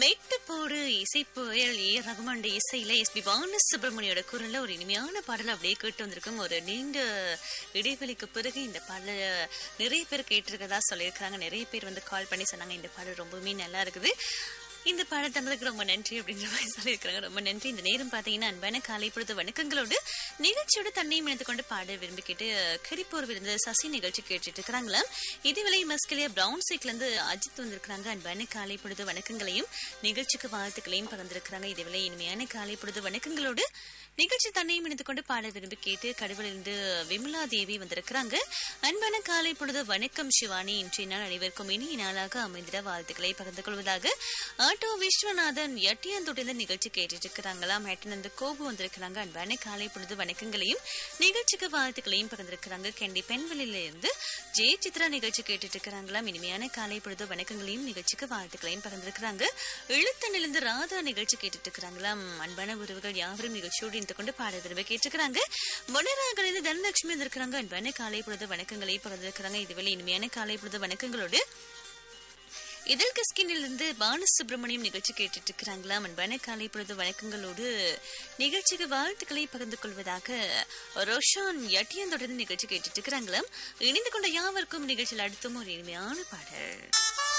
மெட்டு போடு இசை புயல் ஏ ரகுமான் இசையில எஸ் பி பாலசுப்ரமணியோட குரல்ல ஒரு இனிமையான பாடல் அப்படியே கேட்டு வந்திருக்கும் ஒரு நீண்ட இடைவெளிக்கு பிறகு இந்த பாடல நிறைய பேர் கேட்டிருக்கதா சொல்லியிருக்காங்க நிறைய பேர் வந்து கால் பண்ணி சொன்னாங்க இந்த பாடல் ரொம்பவுமே நல்லா இருக்குது இந்த பாடல் தந்ததுக்கு ரொம்ப நன்றி அப்படின்ற மாதிரி சொல்லியிருக்காங்க ரொம்ப நன்றி இந்த நேரம் பார்த்தீங்கன்னா அன்பான காலை பொழுது வணக்கங்களோடு நிகழ்ச்சியோட தன்னையும் இணைத்து கொண்டு பாட விரும்பி கேட்டு கரிப்போர் விருந்த சசி நிகழ்ச்சி கேட்டுட்டு இருக்கிறாங்களா இதுவேளை மஸ்கலியா பிரவுன் சீக்ல இருந்து அஜித் வந்திருக்கிறாங்க அன்பான காலை பொழுது வணக்கங்களையும் நிகழ்ச்சிக்கு வாழ்த்துக்களையும் பகிர்ந்திருக்கிறாங்க இதுவேளை இனிமையான காலை பொழுது வணக்கங்களோடு நிகழ்ச்சி தன்னையும் இணைத்து கொண்டு பாட விரும்பி கேட்டு கடவுளிலிருந்து விமலா தேவி வந்திருக்கிறாங்க அன்பான காலை பொழுது வணக்கம் சிவானி இன்றைய நாள் அனைவருக்கும் இனிய நாளாக அமைந்திட வாழ்த்துக்களை பகிர்ந்து கொள்வதாக ஆட்டோ விஸ்வநாதன் எட்டியாந்தொட்டிருந்து நிகழ்ச்சி கேட்டுட்டு இருக்கிறாங்களாம் எட்டினந்து கோபு வந்திருக்கிறாங்க அன்பான காலை பொழுது வணக்கங்களையும் நிகழ்ச்சிக்கு வாழ்த்துக்களையும் பகிர்ந்திருக்கிறாங்க கெண்டி பெண்வெளியில இருந்து ஜெய சித்ரா நிகழ்ச்சி கேட்டுட்டு இருக்கிறாங்களாம் இனிமையான காலை பொழுது வணக்கங்களையும் நிகழ்ச்சிக்கு வாழ்த்துக்களையும் பகிர்ந்திருக்கிறாங்க இழுத்தனிலிருந்து ராதா நிகழ்ச்சி கேட்டுட்டு இருக்கிறாங்களாம் அன்பான உறவுகள் யாவரும் நிகழ்ச்சியோடு இணைந்து கொண்டு பாட விரும்ப கேட்டிருக்கிறாங்க மொனராகளிலிருந்து தனலட்சுமி வந்திருக்கிறாங்க அன்பான காலை பொழுது வணக்கங்களை பகிர்ந்திருக்கிறாங்க இதுவரை இனிமையான காலை பொழுது வணக்கங்களோடு இதழ் கிஸ்கினிலிருந்து பாலசுப்ரமணியம் நிகழ்ச்சி கேட்டுட்டு இருக்கிறாங்களா அன்பான காலை பொழுது வணக்கங்களோடு நிகழ்ச்சிக்கு வாழ்த்துக்களை பகிர்ந்து கொள்வதாக ரோஷான் எட்டியன் தொடர்ந்து நிகழ்ச்சி கேட்டுட்டு இருக்கிறாங்களாம் இணைந்து கொண்ட யாவருக்கும் நிகழ்ச்சியில் அடுத்தும் ஒரு இனிமையான பாடல்